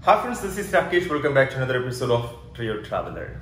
Hi friends, this is Rakesh. Welcome back to another episode of Trio Traveler.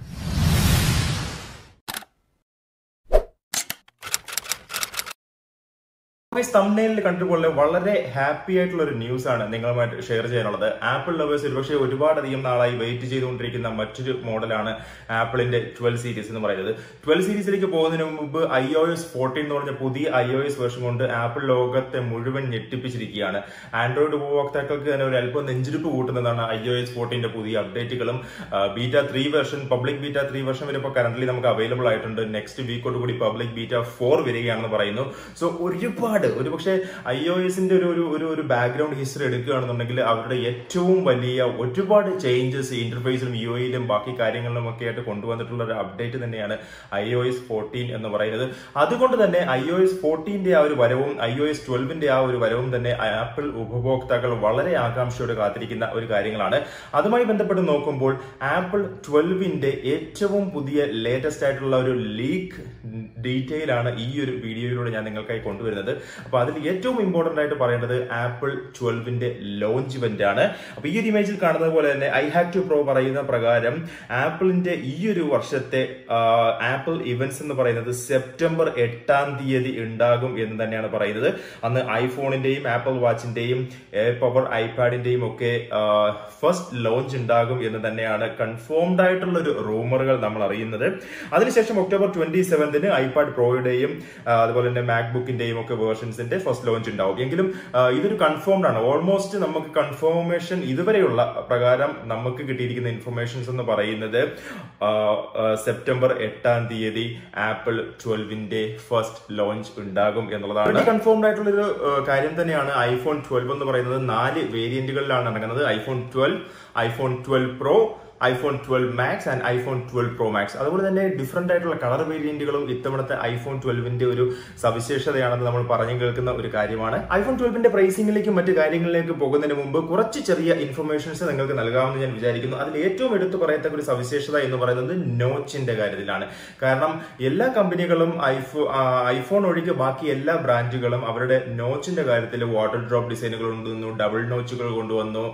തമ്മിലിൽ കണ്ടുപോലെ വളരെ happy ആയിട്ടുള്ള ഒരു news ആണ് നിങ്ങളുമായിട്ട് ഷെയർ ചെയ്യാനുള്ളത് ആപ്പിൾ ലവേഴ്സ് ഒരുപക്ഷെ ഒരുപാടധികം നാളായി വെയിറ്റ് ചെയ്തുകൊണ്ടിരിക്കുന്ന മറ്റൊരു മോഡലാണ് ആപ്പിളിന്റെ ട്വൽവ് സീരീസ് എന്ന് പറയുന്നത് ട്വൽവ് സീരീസിലേക്ക് പോകുന്നതിന് മുമ്പ് ഐ ഒ എസ് ഫോർട്ടീൻ എന്ന് പറഞ്ഞ പുതിയ ഐ ഒ എസ് വേർഷൻ കൊണ്ട് ആപ്പിൾ ലോകത്തെ മുഴുവൻ ഞെട്ടിപ്പിച്ചിരിക്കുകയാണ് ആൻഡ്രോയിഡ് ഉപഭോക്താക്കൾക്ക് തന്നെ ഒരു അല്പം നെഞ്ചിരിപ്പ് കൂട്ടുന്നതാണ് ഐ ഒ എസ് ഫോർട്ടീന്റെ പുതിയ അപ്ഡേറ്റുകളും beta three version public beta three version വരെ ഇപ്പോൾ കറന്റ് നമുക്ക് അവൈലബിൾ ആയിട്ടുണ്ട് നെക്സ്റ്റ് വീക്കോട് കൂടി പബ്ലിക് ബീറ്റ ഫോർ വരികയാണെന്ന് പറയുന്നു സോ ഒരുപാട് ഒരുപക്ഷെ ഐ ഒ എസിന്റെ ഒരു ഒരു ഒരു ഒരു ബാക്ക്ഗ്രൗണ്ട് ഹിസ്റ്ററി എടുക്കുകയാണെന്നുണ്ടെങ്കിൽ അവരുടെ ഏറ്റവും വലിയ ഒരുപാട് ചേഞ്ചസ് ഇന്റർഫേസിലും യു ഐയിലും ബാക്കി കാര്യങ്ങളിലും ഒക്കെ ആയിട്ട് കൊണ്ടുവന്നിട്ടുള്ള ഒരു അപ്ഡേറ്റ് തന്നെയാണ് ഐ ഒ എസ് ഫോർട്ടീൻ എന്ന് പറയുന്നത് അതുകൊണ്ട് തന്നെ ഐ ഒ എസ് ഫോർട്ടീന്റെ ആ ഒരു വരവും ഐ ഒ എസ് ട്വൽവിന്റെ ആ ഒരു വരവും തന്നെ ആപ്പിൾ ഉപഭോക്താക്കൾ വളരെ ആകാംക്ഷയോടെ കാത്തിരിക്കുന്ന ഒരു കാര്യങ്ങളാണ് അതുമായി ബന്ധപ്പെട്ട് നോക്കുമ്പോൾ ആപ്പിൾ ട്വൽവിന്റെ ഏറ്റവും പുതിയ ലേറ്റസ്റ്റ് ആയിട്ടുള്ള ഒരു ലീക്ക് ഡീറ്റെയിൽ ആണ് ഈ ഒരു വീഡിയോയിലൂടെ ഞാൻ നിങ്ങൾക്കായി കൊണ്ടുവരുന്നത് അപ്പൊ അതിൽ ഏറ്റവും ഇമ്പോർട്ടന്റ് ആയിട്ട് പറയേണ്ടത് ആപ്പിൾ ട്വൽവിന്റെ ലോഞ്ച് ഇവന്റ് ആണ് അപ്പൊ ഈ ഒരു ഇമേജിൽ കാണുന്നത് പോലെ തന്നെ ഐ ഹാവ് ടു പ്രോ പറയുന്ന പ്രകാരം ആപ്പിളിന്റെ ഈ ഒരു വർഷത്തെ ആപ്പിൾ ഇവന്റ്സ് എന്ന് പറയുന്നത് സെപ്റ്റംബർ എട്ടാം തീയതി ഉണ്ടാകും എന്ന് തന്നെയാണ് പറയുന്നത് അന്ന് ഐഫോണിന്റെയും ആപ്പിൾ വാച്ചിന്റെയും പവർ ഐപാഡിന്റെയും ഒക്കെ ഫസ്റ്റ് ലോഞ്ച് ഉണ്ടാകും എന്ന് തന്നെയാണ് കൺഫേംഡ് ആയിട്ടുള്ള ഒരു റൂമറുകൾ നമ്മൾ അറിയുന്നത് അതിനുശേഷം ഒക്ടോബർ ട്വന്റി സെവന്തിന് ഐപാഡ് പ്രോയുടെയും അതുപോലെ തന്നെ മാക്ബുക്കിന്റെയും ഒക്കെ വേർഷൻസിന്റെ ഫസ്റ്റ് ലോഞ്ച് ഉണ്ടാവും എങ്കിലും ഇതൊരു കൺഫേംഡ് ആണ് ഓൾമോസ്റ്റ് നമുക്ക് കൺഫർമേഷൻ ഇതുവരെയുള്ള പ്രകാരം നമുക്ക് കിട്ടിയിരിക്കുന്ന ഇൻഫർമേഷൻസ് എന്ന് പറയുന്നത് സെപ്റ്റംബർ എട്ടാം തീയതി ആപ്പിൾ ട്വൽവിന്റെ ഫസ്റ്റ് ലോഞ്ച് ഉണ്ടാകും എന്നുള്ളതാണ് കൺഫേംഡ് ആയിട്ടുള്ള ഒരു കാര്യം തന്നെയാണ് ഐഫോൺ ട്വൽവ് എന്ന് പറയുന്നത് നാല് വേരിയന്റുകളിലാണ് നടക്കുന്നത് iPhone twelve iPhone twelve pro iPhone twelve max and iPhone twelve pro max അതുപോലെ തന്നെ ഡിഫറെന്റ് ആയിട്ടുള്ള കളർ വേരിയന്റുകളും ഇത്തവണത്തെ ഐഫോൺ ട്വൽവിന്റെ ഒരു സവിശേഷതയാണെന്ന് നമ്മൾ പറഞ്ഞു കേൾക്കുന്ന ഒരു കാര്യമാണ് ഐഫോൺ ട്വൽവിന്റെ പ്രൈസിംഗിലേക്കും മറ്റു കാര്യങ്ങളിലേക്ക് പോകുന്നതിന് മുമ്പ് കുറച്ച് ചെറിയ ഇൻഫർമേഷൻസ് നിങ്ങൾക്ക് നൽകാമെന്ന് ഞാൻ വിചാരിക്കുന്നു അതിൽ ഏറ്റവും എടുത്തു പറയത്തക്ക ഒരു സവിശേഷത എന്ന് പറയുന്നത് നോച്ചിന്റെ കാര്യത്തിലാണ് കാരണം എല്ലാ കമ്പനികളും ഐഫോ ഐഫോൺ ഒഴികെ ബാക്കി എല്ലാ ബ്രാൻഡുകളും അവരുടെ നോച്ചിന്റെ കാര്യത്തിൽ വാട്ടർ ഡ്രോപ്പ് ഡിസൈനുകൾ കൊണ്ടുവന്നു ഡബിൾ നോച്ചുകൾ കൊണ്ടുവന്നു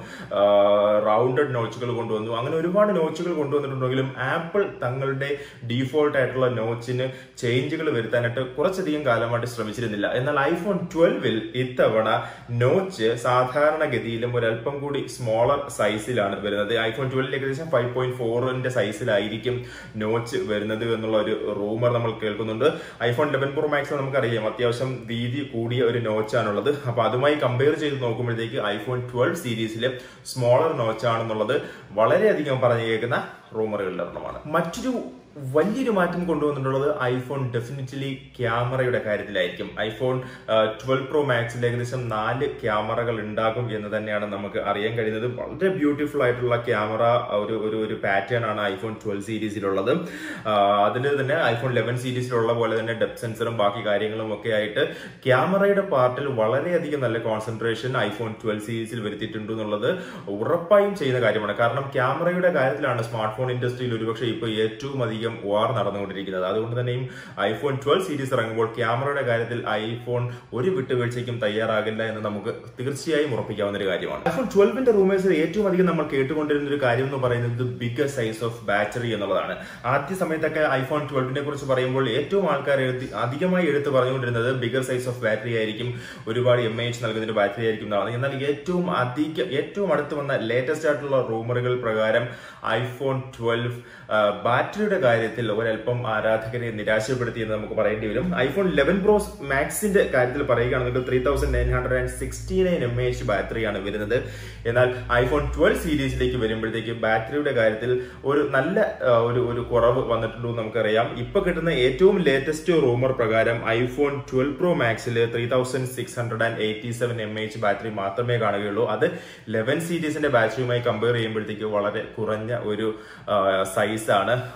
റൗണ്ടഡ് നോച്ചുകൾ കൊണ്ടുവന്നു അങ്ങനെ ഒരു ഒരുപാട് നോച്ചുകൾ കൊണ്ടുവന്നിട്ടുണ്ടെങ്കിലും ആപ്പിൾ തങ്ങളുടെ ഡീഫോൾട്ട് ആയിട്ടുള്ള നോച്ചിന് ചേഞ്ചുകൾ വരുത്താനായിട്ട് കുറച്ചധികം കാലമായിട്ട് ശ്രമിച്ചിരുന്നില്ല എന്നാൽ ഐഫോൺ ട്വൽവിൽ ഇത്തവണ നോച്ച് സാധാരണഗതിയിലും ഒരല്പം കൂടി സ്മോളർ സൈസിലാണ് വരുന്നത് ഐഫോൺ ട്വൽവിൽ ഏകദേശം ഫൈവ് പോയിന്റ് ഫോറിന്റെ സൈസിലായിരിക്കും നോച്ച് വരുന്നത് എന്നുള്ള ഒരു റൂമർ നമ്മൾ കേൾക്കുന്നുണ്ട് ഐഫോൺ ലെവൻ പ്രോ മാക്സ് നമുക്കറിയാം അത്യാവശ്യം വീതി കൂടിയ ഒരു നോച്ചാണുള്ളത് അപ്പൊ അതുമായി കമ്പയർ ചെയ്ത് നോക്കുമ്പോഴത്തേക്ക് ഐഫോൺ ട്വൽവ് സീരീസിലെ സ്മോളർ നോച്ചാണെന്നുള്ളത് വളരെയധികം പറഞ്ഞു കേൾക്കുന്ന റൂമറുകളുടെ എണ്ണമാണ് മറ്റൊരു വലിയൊരു മാറ്റം കൊണ്ടുവന്നിട്ടുള്ളത് ഐഫോൺ ഡെഫിനറ്റ്ലി ക്യാമറയുടെ കാര്യത്തിലായിരിക്കും ഐഫോൺ ട്വൽവ് പ്രോ മാക്സിൽ ഏകദേശം നാല് ക്യാമറകൾ ഉണ്ടാകും എന്ന് തന്നെയാണ് നമുക്ക് അറിയാൻ കഴിയുന്നത് വളരെ ബ്യൂട്ടിഫുൾ ആയിട്ടുള്ള ക്യാമറ ഒരു ഒരു ഒരു പാറ്റേൺ ആണ് ഐഫോൺ ട്വൽവ് സീരീസിലുള്ളത് അതിന് തന്നെ ഐഫോൺ ലെവൻ സീരീസിലുള്ള പോലെ തന്നെ ഡെപ് സെൻസറും ബാക്കി കാര്യങ്ങളും ഒക്കെ ആയിട്ട് ക്യാമറയുടെ പാർട്ടിൽ വളരെയധികം നല്ല കോൺസെൻട്രേഷൻ ഐഫോൺ ട്വൽവ് സീരീസിൽ വരുത്തിയിട്ടുണ്ട് എന്നുള്ളത് ഉറപ്പായും ചെയ്യുന്ന കാര്യമാണ് കാരണം ക്യാമറയുടെ കാര്യത്തിലാണ് സ്മാർട്ട് ഫോൺ ഇൻഡസ്ട്രിയിൽ ഒരുപക്ഷെ ഇപ്പോൾ ഏറ്റവും അധികം അധികം വാർ നടന്നുകൊണ്ടിരിക്കുന്നത് അതുകൊണ്ട് തന്നെയും ഐഫോൺ ട്വൽവ് സീരീസ് ഇറങ്ങുമ്പോൾ ക്യാമറയുടെ കാര്യത്തിൽ ഐഫോൺ ഒരു വിട്ടുവീഴ്ചയ്ക്കും തയ്യാറാകില്ല എന്ന് നമുക്ക് തീർച്ചയായും ഉറപ്പിക്കാവുന്ന ഒരു കാര്യമാണ് ഐഫോൺ ട്വൽവിന്റെ റൂമേഴ്സിൽ ഏറ്റവും അധികം നമ്മൾ കേട്ടുകൊണ്ടിരുന്ന ഒരു കാര്യം എന്ന് പറയുന്നത് ബിഗർ സൈസ് ഓഫ് ബാറ്ററി എന്നുള്ളതാണ് ആദ്യ സമയത്തൊക്കെ ഐഫോൺ ട്വൽവിനെ കുറിച്ച് പറയുമ്പോൾ ഏറ്റവും ആൾക്കാർ എഴുതി അധികമായി എടുത്ത് പറഞ്ഞുകൊണ്ടിരുന്നത് ബിഗർ സൈസ് ഓഫ് ബാറ്ററി ആയിരിക്കും ഒരുപാട് എം എച്ച് നൽകുന്ന ബാറ്ററി ആയിരിക്കും എന്നാണ് എന്നാൽ ഏറ്റവും അധികം ഏറ്റവും അടുത്ത് വന്ന ലേറ്റസ്റ്റ് ആയിട്ടുള്ള റൂമറുകൾ പ്രകാരം ഐഫോൺ ട്വൽവ് ബാറ്ററിയുടെ കാര്യത്തിൽ ഒരല്പം ആരാധകരെ നിരാശപ്പെടുത്തിയെന്ന് നമുക്ക് പറയേണ്ടി വരും ഐഫോൺ ലെവൻ പ്രോ മാക്സിന്റെ കാര്യത്തിൽ പറയുകയാണെങ്കിൽ three thousand nine hundred and sixty nine M H ബാറ്ററിയാണ് വരുന്നത് എന്നാൽ ഐഫോൺ ട്വൽവ് സീരീസിലേക്ക് വരുമ്പോഴത്തേക്ക് ബാറ്ററിയുടെ കാര്യത്തിൽ ഒരു നല്ല ഒരു ഒരു കുറവ് വന്നിട്ടുണ്ടെന്ന് നമുക്കറിയാം ഇപ്പൊ കിട്ടുന്ന ഏറ്റവും ലേറ്റസ്റ്റ് റൂമർ പ്രകാരം ഐഫോൺ ട്വൽവ് പ്രോ മാക്സിൽ three thousand six hundred and eighty seven M H battery മാത്രമേ കാണുകയുള്ളൂ അത് ലെവൻ സീരീസിന്റെ ബാറ്ററിയുമായി കമ്പയർ ചെയ്യുമ്പോഴത്തേക്ക് വളരെ കുറഞ്ഞ ഒരു സൈസാണ് അതുകൊണ്ട് തന്നെ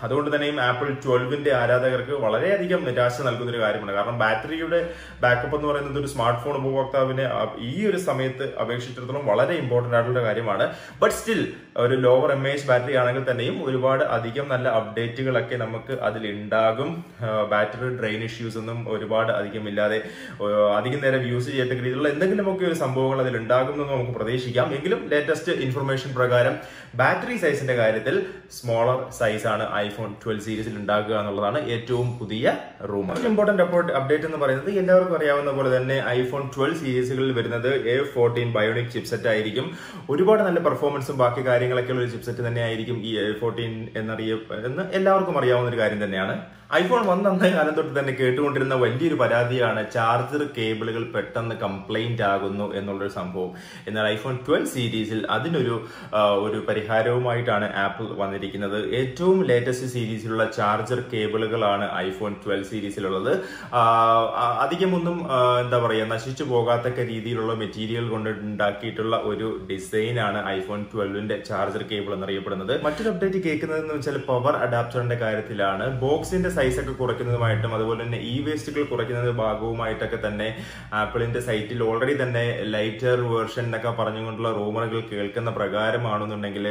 തന്നെയും ആപ്പിൾ ട്വൽവിന്റെ ആരാധകർക്ക് വളരെയധികം നിരാശ നൽകുന്ന ഒരു കാര്യമാണ് കാരണം ബാറ്ററിയുടെ ബാക്കപ്പ് എന്ന് പറയുന്നത് ഒരു സ്മാർട്ട് ഫോൺ ഉപഭോക്താവിനെ ആ- ഈ ഒരു സമയത്ത് അപേക്ഷിച്ചിടത്തോളം വളരെ ഇമ്പോർട്ടന്റ് ആയിട്ടുള്ള കാര്യമാണ് ബട്ട് സ്റ്റിൽ ഒരു ലോവർ എം എച്ച് ബാറ്ററി ആണെങ്കിൽ തന്നെയും ഒരുപാട് അധികം നല്ല അപ്ഡേറ്റുകളൊക്കെ നമുക്ക് അതിൽ ഉണ്ടാകും ബാറ്ററി ഡ്രെയിൻ ഇഷ്യൂസ് ഒന്നും ഒരുപാട് അധികം ഇല്ലാതെ ആ, അധികം നേരം യൂസ് ചെയ്യത്തക്ക രീതിയിലുള്ള എന്തെങ്കിലുമൊക്കെ ഒരു സംഭവങ്ങൾ അതിൽ ഉണ്ടാകുമെന്ന് നമുക്ക് പ്രതീക്ഷിക്കാം എങ്കിലും ലേറ്റസ്റ്റ് ഇൻഫർമേഷൻ പ്രകാരം ബാറ്ററി സൈസിന്റെ കാര്യത്തിൽ സ്മോളർ സൈസ് ആണ് ഐഫോൺ ട്വൽവ് സീരീസിൽ ഉണ്ടാകുക എന്നുള്ളതാണ് ഏറ്റവും പുതിയ റൂമർ ഇമ്പോർട്ടന്റ് അപ്ഡേറ്റ് എന്ന് പറയുന്നത് എല്ലാവർക്കും അറിയാവുന്ന പോലെ തന്നെ ഐഫോൺ ട്വൽവ് സീരീസുകളിൽ വരുന്നത് എ ഫോർട്ടീൻ ബയോണിക് ചിപ്സെറ്റ് ആയിരിക്കും ഒരുപാട് നല്ല പെർഫോമൻസും ബാക്കി കാര്യങ്ങളൊക്കെ ഉള്ള ഒരു ചിപ്സെറ്റ് തന്നെ ആയിരിക്കും ഈ എ ഫോർട്ടീൻ എന്നറിയ എന്ന് എല്ലാവർക്കും അറിയാവുന്ന ഒരു കാര്യം തന്നെയാണ് ഐഫോൺ വന്ന അന്നേ കാലം തൊട്ട് തന്നെ കേട്ടുകൊണ്ടിരുന്ന വലിയൊരു പരാതിയാണ് ചാർജർ കേബിളുകൾ പെട്ടെന്ന് കംപ്ലൈന്റ് ആകുന്നു എന്നുള്ളൊരു സംഭവം എന്നാൽ ഐഫോൺ ട്വൽവ് സീരീസിൽ അതിനൊരു ആ, ഒരു പരിഹാരവുമായിട്ടാണ് ആപ്പിൾ വന്നിരിക്കുന്നത് ഏറ്റവും ലേറ്റസ്റ്റ് സീരീസിലുള്ള ചാർജർ കേബിളുകളാണ് ഐഫോൺ ട്വൽവ് സീരീസിലുള്ളത് ആ, ആ, അധികമൊന്നും ആ, എന്താ പറയുക നശിച്ചു പോകാത്തക്ക രീതിയിലുള്ള മെറ്റീരിയൽ കൊണ്ട് ഉണ്ടാക്കിയിട്ടുള്ള ഒരു ഡിസൈൻ ആണ് ഐഫോൺ ട്വൽവിന്റെ ചാർജർ കേബിൾ എന്നറിയപ്പെടുന്നത് മറ്റൊരു അപ്ഡേറ്റ് കേൾക്കുന്നത് എന്ന് വെച്ചാൽ പവർ അഡാപ്റ്ററിന്റെ കാര്യത്തിലാണ് ബോക്സിന്റെ സൈസ് ഒക്കെ കുറയ്ക്കുന്നതുമായിട്ടും അതുപോലെ തന്നെ ഇ വേസ്റ്റുകൾ കുറയ്ക്കുന്നത് ഭാഗവുമായിട്ടൊക്കെ തന്നെ ആപ്പിളിന്റെ സൈറ്റിൽ ഓൾറെഡി തന്നെ ലൈറ്റർ വേർഷൻ എന്നൊക്കെ പറഞ്ഞുകൊണ്ടുള്ള റൂമറുകൾ കേൾക്കുന്ന പ്രകാരമാണെന്നുണ്ടെങ്കിൽ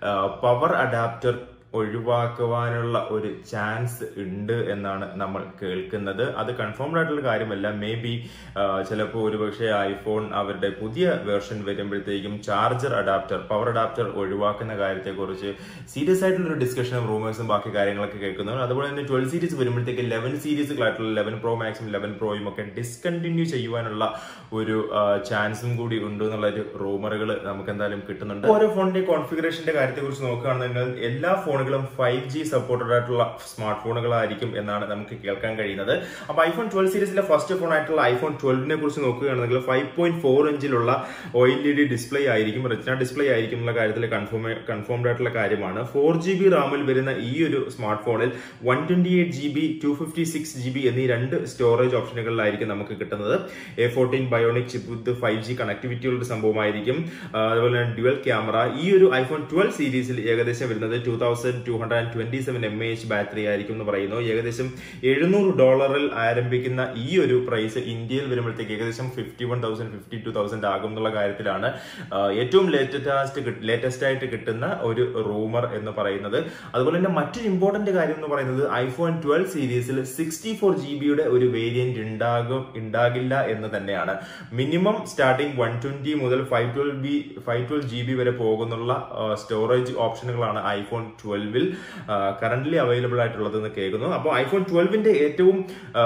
പവർ അഡാപ്റ്റർ ഒഴിവാക്കുവാനുള്ള ഒരു ചാൻസ് ഉണ്ട് എന്നാണ് നമ്മൾ കേൾക്കുന്നത് അത് കൺഫേംഡ് ആയിട്ടുള്ള കാര്യമല്ല മേ ബി ചിലപ്പോൾ ഒരുപക്ഷെ ഐഫോൺ അവരുടെ പുതിയ വേർഷൻ വരുമ്പോഴത്തേക്കും ചാർജർ അഡാപ്റ്റർ പവർ അഡാപ്റ്റർ ഒഴിവാക്കുന്ന കാര്യത്തെക്കുറിച്ച് സീരിയസ് ആയിട്ടുള്ള ഒരു ഡിസ്കഷനും റൂമേഴ്സും ബാക്കി കാര്യങ്ങളൊക്കെ കേൾക്കുന്നു അതുപോലെ തന്നെ ട്വൽവ് സീരീസ് വരുമ്പോഴത്തേക്ക് ലെവൻ സീരീസുകളായിട്ടുള്ള ലെവൻ പ്രോ മാക്സും ലെവൻ പ്രോയും ഒക്കെ ഡിസ്കണ്ടിന്യൂ ചെയ്യുവാനുള്ള ഒരു ചാൻസും കൂടി ഉണ്ട് എന്നുള്ള ഒരു റൂമറുകൾ നമുക്ക് എന്തായാലും കിട്ടുന്നുണ്ട് ഓരോ ഫോണിന്റെ കോൺഫിഗറേഷന്റെ കാര്യത്തെ കുറിച്ച് നോക്കുകയാണെന്നുണ്ടെങ്കിൽ എല്ലാ ഫോണുകളും ഫൈവ് ജി സപ്പോർട്ടഡ് ആയിട്ടുള്ള സ്മാർട്ട് ഫോണുകളായിരിക്കും എന്നാണ് നമുക്ക് കേൾക്കാൻ കഴിയുന്നത് അപ്പൊ ഐഫോൺ ട്വൽവ് സീരീസിലെ ഫസ്റ്റ് ഫോൺ ആയിട്ടുള്ള ഐഫോൺ ട്വൽവിനെ കുറിച്ച് നോക്കുകയാണെന്നുണ്ടെങ്കിൽ ഫൈവ് പോയിന്റ് ഫോർ ഇഞ്ചിലുള്ള O L E D display ആയിരിക്കും റെറ്റിന ഡിസ്പ്ലേ ആയിരിക്കും എന്നുള്ള കാര്യത്തിൽ കൺഫേം കൺഫേംഡ് ആയിട്ടുള്ള കാര്യമാണ് ഫോർ ജി ബി റാമിൽ വരുന്ന ഈ ഒരു സ്മാർട്ട് ഫോണിൽ one twenty eight G B two fifty six G B എന്നീ രണ്ട് സ്റ്റോറേജ് ഓപ്ഷനുകളിലായിരിക്കും നമുക്ക് കിട്ടുന്നത് A fourteen bionic chip with five G connectivity ഉള്ള ഒരു സംഭവമായിരിക്കും ആ, അതുപോലെ തന്നെ ഡ്യുവൽ ക്യാമറ ഈ ഒരു ഐഫോൺ ട്വൽവ് സീരീസിൽ ഏകദേശം വരുന്നത് two thousand two hundred and twenty seven M H battery ആയിരിക്കും എന്ന് പറയുന്നു ഏകദേശം എഴുന്നൂറ് ഡോളറിൽ ആരംഭിക്കുന്ന ഈ ഒരു പ്രൈസ് ഇന്ത്യയിൽ വരുമ്പോഴത്തേക്ക് ഏകദേശം fifty one thousand fifty two thousand ആകും എന്നുള്ള കാര്യത്തിലാണ് ആ, ഏറ്റവും ലേറ്റസ്റ്റ് ലേറ്റസ്റ്റ് ആയിട്ട് കിട്ടുന്ന ഒരു റൂമർ എന്ന് പറയുന്നത് അതുപോലെ തന്നെ മറ്റൊരു ഇമ്പോർട്ടന്റ് കാര്യം എന്ന് പറയുന്നത് ഐഫോൺ ട്വൽവ് സീരീസിൽ സിക്സ്റ്റി ഫോർ ജി ബിയുടെ ഒരു വേരിയന്റ് ഉണ്ടാകും ഉണ്ടാകില്ല എന്ന് തന്നെയാണ് മിനിമം സ്റ്റാർട്ടിംഗ് വൺ ട്വന്റി മുതൽ five twelve B five twelve G B വരെ പോകുന്നുള്ള സ്റ്റോറേജ് ഓപ്ഷനുകളാണ് ഐഫോൺ ട്വൽവിൽ കറന്റ്ലി അവൈലബിൾ ആയിട്ടുള്ളതെന്ന് കേൾക്കുന്നു അപ്പോൾ ഐഫോൺ ട്വൽവിന്റെ ഏറ്റവും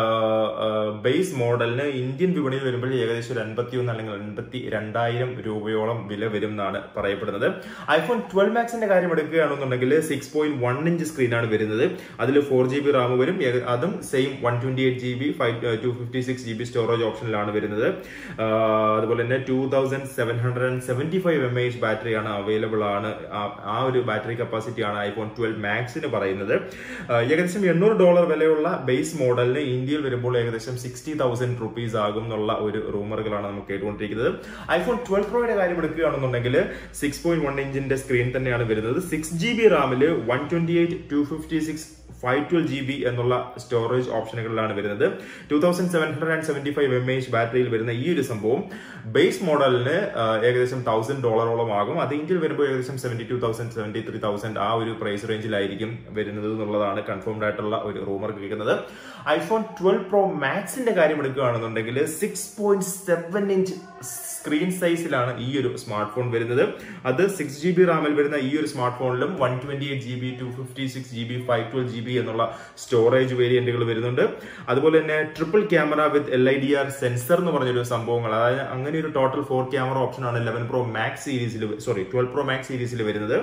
ബേസ് മോഡലിന് ഇന്ത്യൻ വിപണിയിൽ വരുമ്പോൾ ഏകദേശം ഒരു അൻപത്തി ഒന്ന് അല്ലെങ്കിൽ അൻപത്തി രണ്ടായിരം രൂപയോളം വില വരും എന്നാണ് പറയപ്പെടുന്നത് ഐഫോൺ ട്വൽവ് മാക്സിന്റെ കാര്യം എടുക്കുകയാണെന്നുണ്ടെങ്കിൽ സിക്സ് പോയിന്റ് വൺ ഇഞ്ച് സ്ക്രീനാണ് വരുന്നത് അതിൽ ഫോർ ജി ബി റാം വരും ഏക- അതും same one twenty eight G B five two fifty six G B storage ഓപ്ഷനിലാണ് വരുന്നത് ആ, അതുപോലെ തന്നെ two thousand seven hundred and seventy five M H ബാറ്ററിയാണ് അവൈലബിൾ ആണ് ആ- ആ ഒരു ബാറ്ററി കപ്പാസിറ്റി ആണ് ഐഫോൺ ട്വൽവ് മാക്സിന് പറയുന്നത് ആ, ഏകദേശം എണ്ണൂറ് ഡോളർ വിലയുള്ള ബേസ് മോഡലിന് ഇന്ത്യയിൽ വരുമ്പോൾ ഏകദേശം സിക്സ്റ്റി തൗസൻഡ് റുപ്പീസ് ആകും എന്നുള്ള ഒരു റൂമറുകളാണ് നമുക്ക് കേട്ടുകൊണ്ടിരിക്കുന്നത് ഐഫോൺ ട്വൽവ് പ്രോയുടെ കാര്യം എടുക്കുകയാണെന്നുണ്ടെങ്കിൽ സിക്സ് പോയിന്റ് വൺ ഇഞ്ചിന്റെ സ്ക്രീൻ തന്നെയാണ് വരുന്നത് സിക്സ് ജി ബി റാമിൽ one twenty eight two fifty six five twelve G B എന്നുള്ള സ്റ്റോറേജ് ഓപ്ഷനുകളിലാണ് വരുന്നത് two thousand seven hundred and seventy five M H ബാറ്ററിയിൽ വരുന്ന ഈ ഒരു സംഭവം ബേസ് മോഡലിന് ഏകദേശം തൗസൻഡ് ഡോളറോളം ആകും അത് ഇന്ത്യയിൽ വരുമ്പോൾ ഏകദേശം seventy two thousand seventy three thousand ആ ഒരു പ്രൈസ് റേഞ്ചിലായിരിക്കും വരുന്നത് എന്നുള്ളതാണ് കൺഫേംഡ് ആയിട്ടുള്ള ഒരു റൂമർ കേൾക്കുന്നത് ഐഫോൺ ട്വൽവ് പ്രോ മാക്സിന്റെ കാര്യം എടുക്കുകയാണെന്നുണ്ടെങ്കിൽ six point seven inch screen സൈസിലാണ് ഈ ഒരു സ്മാർട്ട് ഫോൺ വരുന്നത് അത് സിക്സ് ജി ബി റാമിൽ വരുന്ന ഈ ഒരു സ്മാർട്ട് ഫോണിലും one twenty eight G B two fifty six G B five twelve G B എന്നുള്ള സ്റ്റോറേജ് വേരിയന്റുകൾ വരുന്നുണ്ട് അതുപോലെ തന്നെ triple camera with L I D R sensor എന്ന് പറഞ്ഞൊരു സംഭവങ്ങൾ അതായത് അങ്ങനെ ഒരു ടോട്ടൽ ഫോർ ക്യാമറ ഓപ്ഷൻ ആണ് ലെവൻ പ്രോ മാക്സ് സീരീസിൽ സോറി ട്വൽവ് പ്രോ മാക്സ് സീരീസിൽ വരുന്നത്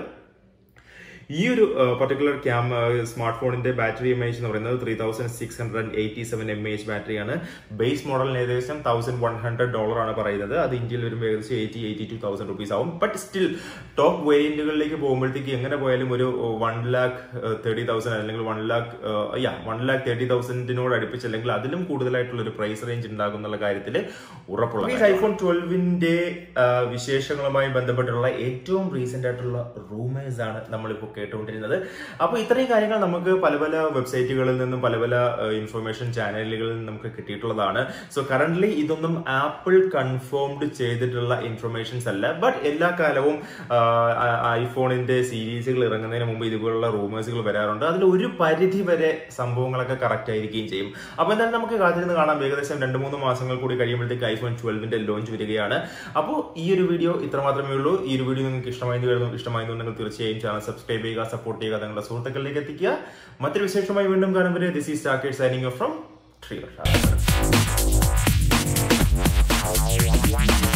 ഈ ഒരു പർട്ടിക്കുലർ ക്യാം സ്മാർട്ട് ഫോണിന്റെ ബാറ്ററി എം എച്ച് എന്ന് പറയുന്നത് three thousand six hundred eighty seven M H ബാറ്ററിയാണ് ബേസ് മോഡലിന് ഏകദേശം തൗസൻഡ് വൺ ഹൺഡ്രഡ് ഡോളർ ആണ് പറയുന്നത് അത് ഇന്ത്യയിൽ വരുമ്പോൾ ഏകദേശം eighty eighty two thousand rupees ആവും ബട്ട് സ്റ്റിൽ ടോപ്പ് വേരിയന്റുകളിലേക്ക് പോകുമ്പോഴത്തേക്ക് എങ്ങനെ പോയാലും ഒരു വൺ ലാക്ക് തേർട്ടി തൗസൻഡ് അല്ലെങ്കിൽ വൺ ലാക്ക് യാ വൺ ലാക്ക് തേർട്ടി തൗസൻഡിനോട് അടുപ്പിച്ച് അല്ലെങ്കിൽ അതിലും കൂടുതലായിട്ടുള്ള ഒരു പ്രൈസ് റേഞ്ച് ഉണ്ടാകും എന്നുള്ള കാര്യത്തിൽ ഉറപ്പുള്ള ഐഫോൺ ട്വൽവിന്റെ വിശേഷങ്ങളുമായി ബന്ധപ്പെട്ടുള്ള ഏറ്റവും റീസെന്റ് ആയിട്ടുള്ള റൂമേഴ്സ് ആണ് നമ്മളിപ്പോൾ കേട്ടുകൊണ്ടിരുന്നത് അപ്പോൾ ഇത്രയും കാര്യങ്ങൾ നമുക്ക് പല പല വെബ്സൈറ്റുകളിൽ നിന്നും പല പല ഇൻഫർമേഷൻ ചാനലുകളിൽ നിന്നും നമുക്ക് കിട്ടിയിട്ടുള്ളതാണ് സോ കറന്റ് ഇതൊന്നും ആപ്പിൾ കൺഫേംഡ് ചെയ്തിട്ടുള്ള ഇൻഫർമേഷൻസ് അല്ല ബട്ട് എല്ലാ കാലവും ഐഫോണിന്റെ സീരീസുകൾ ഇറങ്ങുന്നതിന് മുമ്പ് ഇതുപോലുള്ള റൂമേഴ്സുകൾ വരാറുണ്ട് അതിൽ ഒരു പരിധി വരെ സംഭവങ്ങളൊക്കെ കറക്റ്റ് ആയിരിക്കുകയും ചെയ്യും അപ്പൊ എന്തായാലും നമുക്ക് കാത്തിരുന്ന് കാണാം ഏകദേശം രണ്ട് മൂന്ന് മാസങ്ങൾ കൂടി കഴിയുമ്പോഴത്തേക്ക് ഐഫോൺ ട്വൽവിന്റെ ലോഞ്ച് വരികയാണ് അപ്പോൾ ഈ ഒരു വീഡിയോ ഇത്ര മാത്രമേ ഉള്ളൂ ഈ ഒരു വീഡിയോ നിങ്ങൾക്ക് ഇഷ്ടമായി വരുന്നു ഇഷ്ടമായിരുന്നുണ്ടെങ്കിൽ തീർച്ചയായും ചാനൽ സബ്സ്ക്രൈബ് ചെയ്യുക സപ്പോർട്ട് ചെയ്യുക നിങ്ങളുടെ സുഹൃത്തുക്കളിലേക്ക് എത്തിക്കുക മറ്റൊരു വിശേഷമായി വീണ്ടും കാണും വരെ ദിസ് ഈസ് ടാക്കേഴ്സ് സൈനിങ് ഫ്രം ട്രീ